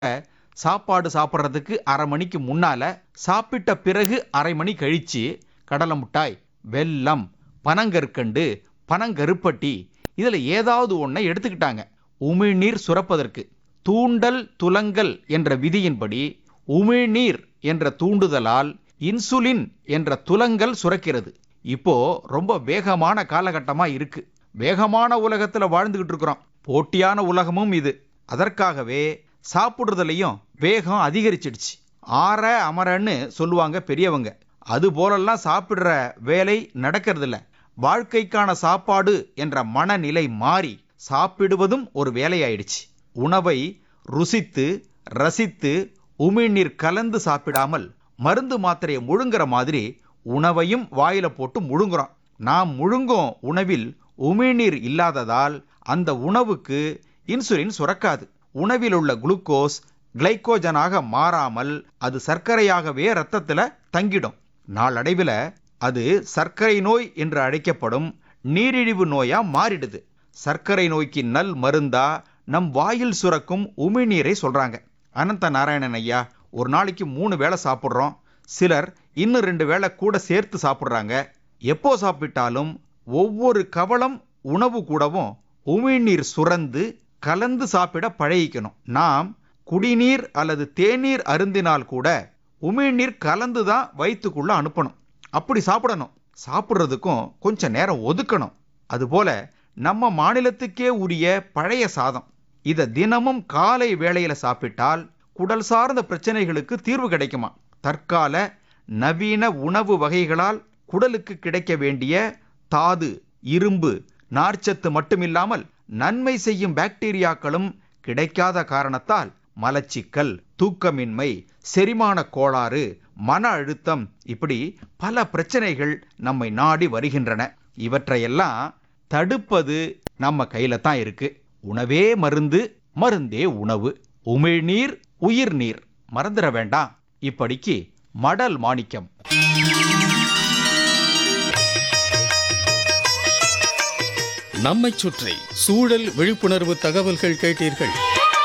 சாப்பாடு சாப்பிட்றதுக்கு அரை மணிக்கு முன்னால சாப்பிட்ட பிறகு அரை மணி கழிச்சு கடலை மிட்டாய் வெல்லம் பனங்கற்கண்டு பனங்கருப்பட்டி இதுல ஏதாவது ஒன்றை எடுத்துக்கிட்டாங்க உமிழ்நீர் சுரப்பதற்கு தூண்டல் துலங்கல் என்ற விதியின்படி உமிழ்நீர் என்ற தூண்டுதலால் இன்சுலின் என்ற துலங்கல் சுரக்கிறது இப்போ ரொம்ப வேகமான காலகட்டமா இருக்கு வேகமான உலகத்துல வாழ்ந்துகிட்டு இருக்கிறோம் போட்டியான உலகமும் இது அதற்காகவே சாப்பிடுறதுலயும் வேகம் அதிகரிச்சிடுச்சு ஆற அமரன்னு சொல்லுவாங்க பெரியவங்க அது போலெல்லாம் சாப்பிடுற வேலை நடக்கிறதில்ல வாழ்க்கைக்கான சாப்பாடு என்ற மனநிலை மாறி சாப்பிடுவதும் ஒரு வேலையாயிடுச்சு உணவை ருசித்து ரசித்து உமிழ்நீர் கலந்து சாப்பிடாமல் மருந்து மாத்திரையை முழுங்குற மாதிரி உணவையும் வாயில போட்டு முழுங்குறோம் நாம் முழுங்கும் உணவில் உமிழ்நீர் இல்லாததால் அந்த உணவுக்கு இன்சுலின் சுரக்காது உணவில் உள்ள குளுக்கோஸ் கிளைக்கோஜனாக மாறாமல் அது சர்க்கரையாகவே ரத்தத்துல தங்கிடும் நாளடைவில் அது சர்க்கரை நோய் என்று அழைக்கப்படும் நீரிழிவு நோயா மாறிடுது சர்க்கரை நோய்க்கு நல் மருந்தா நம் வாயில் சுரக்கும் உமிழ்நீரை சொல்றாங்க அனந்த நாராயணன் ஐயா ஒரு நாளைக்கு மூணு வேளை சாப்பிட்றோம் சிலர் இன்னும் ரெண்டு வேளை கூட சேர்த்து சாப்பிட்றாங்க எப்போ சாப்பிட்டாலும் ஒவ்வொரு கவளம் உணவு கூடவும் உமிழ்நீர் சுரந்து கலந்து சாப்பிட பழகிக்கணும் நாம் குடிநீர் அல்லது தேநீர் அருந்தினால் கூட உமிழ்நீர் கலந்து தான் வயிற்றுக்குள்ள அனுப்பணும் அப்படி சாப்பிடணும் சாப்பிட்றதுக்கும் கொஞ்சம் நேரம் ஒதுக்கணும் அதுபோல நம்ம மாநிலத்துக்கே உரிய பழைய சாதம் இதை தினமும் காலை வேளையில சாப்பிட்டால் குடல் சார்ந்த பிரச்சனைகளுக்கு தீர்வு கிடைக்குமா தற்கால நவீன உணவு வகைகளால் குடலுக்கு கிடைக்க வேண்டிய தாது இரும்பு நார்ச்சத்து மட்டுமில்லாமல் நன்மை செய்யும் பாக்டீரியாக்களும் கிடைக்காத காரணத்தால் மலச்சிக்கல் தூக்கமின்மை செரிமான கோளாறு மன அழுத்தம் இப்படி பல பிரச்சனைகள் நம்மை நாடி வருகின்றன இவற்றையெல்லாம் தடுப்பது நம்ம கையில தான் இருக்கு உணவே மருந்து மருந்தே உணவு உமிழ்நீர் உயிர்நீர் மறந்துட வேண்டாம் இப்படிக்கு மடல் மாணிக்கம் நம்மைச் சுற்றி சூழல் விழிப்புணர்வு தகவல்கள் கேட்டீர்கள்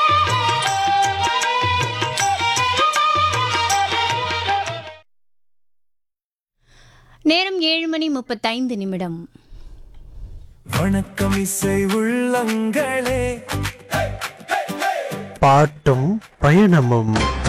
நேரம் ஏழு மணி முப்பத்தைந்து நிமிடம் வணக்கம் இசை உள்ளங்களே பாட்டும் பயணமும்